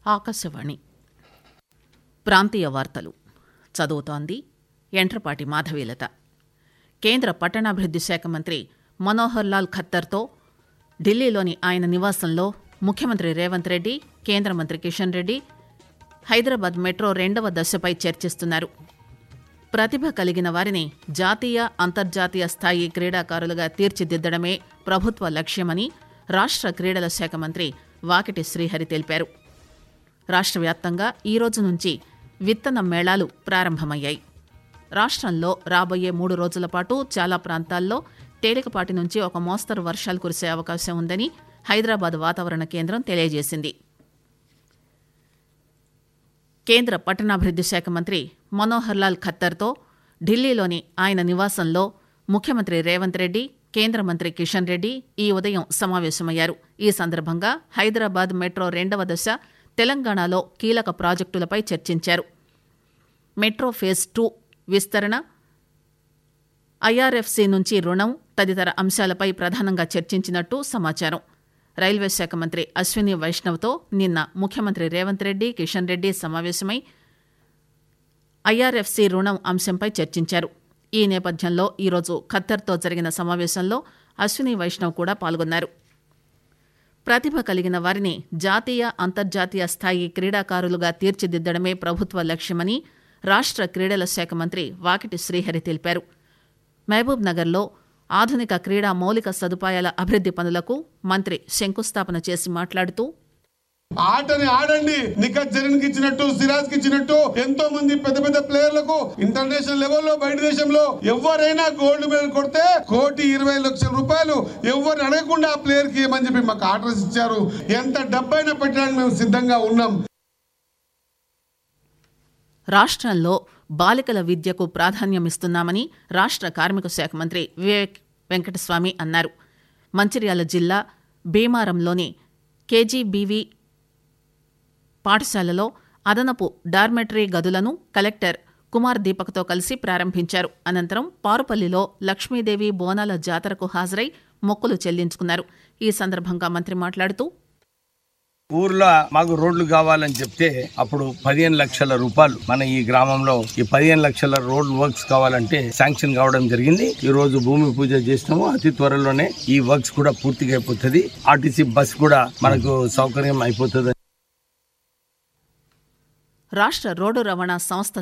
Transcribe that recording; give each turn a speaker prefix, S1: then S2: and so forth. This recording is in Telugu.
S1: ఆకాశవాణి ప్రాంతీయ వార్తలు చదువుతోంది ఎంట్రపాటి మాధవీలత కేంద్ర పట్టణాభివృద్ది శాఖ మంత్రి మనోహర్ లాల్ ఖట్టర్తో ఢిల్లీలోని ఆయన నివాసంలో ముఖ్యమంత్రి రేవంత్ రెడ్డి కేంద్ర మంత్రి కిషన్ రెడ్డి హైదరాబాద్ మెట్రో రెండవ దశపై చర్చిస్తున్నారు ప్రతిభ కలిగిన వారిని జాతీయ అంతర్జాతీయ స్థాయి క్రీడాకారులుగా తీర్చిదిద్దడమే ప్రభుత్వ లక్ష్యమని రాష్ట్ర క్రీడల శాఖ మంత్రి వాకిటి శ్రీహరి తెలిపారు రాష్ట్ర వ్యాప్తంగా ఈ రోజు నుంచి విత్తన మేళాలు ప్రారంభమయ్యాయి రాష్ట్రంలో రాబోయే మూడు రోజుల పాటు చాలా ప్రాంతాల్లో తేలికపాటి నుంచి ఒక మోస్తరు వర్షాలు కురిసే అవకాశం ఉందని హైదరాబాద్ వాతావరణ కేంద్రం తెలియజేసింది కేంద్ర పట్టణాభివృద్ది శాఖ మంత్రి మనోహర్ లాల్ ఖట్టర్తో ఢిల్లీలోని ఆయన నివాసంలో ముఖ్యమంత్రి రేవంత్ రెడ్డి కేంద్ర మంత్రి కిషన్ రెడ్డి ఈ ఉదయం సమావేశమయ్యారు ఈ సందర్భంగా హైదరాబాద్ మెట్రో రెండవ దశ తెలంగాణలో కీలక ప్రాజెక్టులపై చర్చించారు మెట్రో ఫేజ్ టూ విస్తరణ ఐఆర్ఎఫ్సి నుంచి రుణం తదితర అంశాలపై ప్రధానంగా చర్చించినట్టు సమాచారం రైల్వే శాఖ మంత్రి అశ్విని వైష్ణవ్తో నిన్న ముఖ్యమంత్రి రేవంత్ రెడ్డి కిషన్ రెడ్డి సమావేశమై ఐఆర్ఎఫ్సి రుణం అంశంపై చర్చించారు ఈ నేపథ్యంలో ఈరోజు ఖత్తర్తో జరిగిన సమావేశంలో అశ్విని వైష్ణవ్ కూడా పాల్గొన్నారు ప్రతిభ కలిగిన వారిని జాతీయ అంతర్జాతీయ స్థాయి క్రీడాకారులుగా తీర్చిదిద్దడమే ప్రభుత్వ లక్ష్యమని రాష్ట్ర క్రీడల శాఖ మంత్రి వాకిటి శ్రీహరి తెలిపారు మహబూబ్ నగర్లో ఆధునిక క్రీడా మౌలిక సదుపాయాల అభివృద్ది పనులకు మంత్రి శంకుస్థాపన చేసి మాట్లాడుతూ
S2: ఆటని ఆడండి నిఖత్ జరీన్ కి ఇచ్చినట్టు సిరాజ్ కి ఇచ్చినట్టు ఎంతో మంది పెద్ద పెద్ద ప్లేయర్లకు ఇంటర్నేషనల్ లెవెల్లో బయట దేశంలో ఎవరైనా గోల్డ్ మెడల్ కొడితే కోటి ఇరవై లక్షల రూపాయలు ఎవరిని అడగకుండా ఆ ప్లేయర్ కి ఇవ్వమని చెప్పి మాకు ఆర్డర్స్ ఇచ్చారు ఎంత డబ్బైనా పెట్టడానికి మేము సిద్ధంగా ఉన్నాం
S1: రాష్ట్రంలో బాలికల విద్యకు ప్రాధాన్యమిస్తున్నామని రాష్ట్ర కార్మిక శాఖ మంత్రి వివేక్ వెంకటస్వామి అన్నారు మంచిర్యాల జిల్లా భీమారంలోని కేజీబీవీ పాఠశాలలో అదనపు డార్మెటరీ గదులను కలెక్టర్ కుమార్ దీపక్తో కలిసి ప్రారంభించారు అనంతరం పారుపల్లిలో లక్ష్మీదేవి బోనాల జాతరకు హాజరై మొక్కులు చెల్లించుకున్నారు ఈ సందర్భంగా మంత్రి మాట్లాడుతూ
S3: ఊర్లో మాకు రోడ్లు కావాలని చెప్తే అప్పుడు పదిహేను లక్షల రూపాయలు మన ఈ గ్రామంలో ఈ పదిహేను లక్షల రోడ్ వర్క్స్ కావాలంటే శాంక్షన్ కావడం జరిగింది ఈ రోజు భూమి పూజ చేసినాము అతి త్వరలోనే ఈ వర్క్స్ కూడా పూర్తిగా అయిపోతుంది ఆర్టీసీ బస్ కూడా మనకు సౌకర్యం అయిపోతుంది
S1: రాష్ట్ర రోడ్డు రవాణా సంస్థ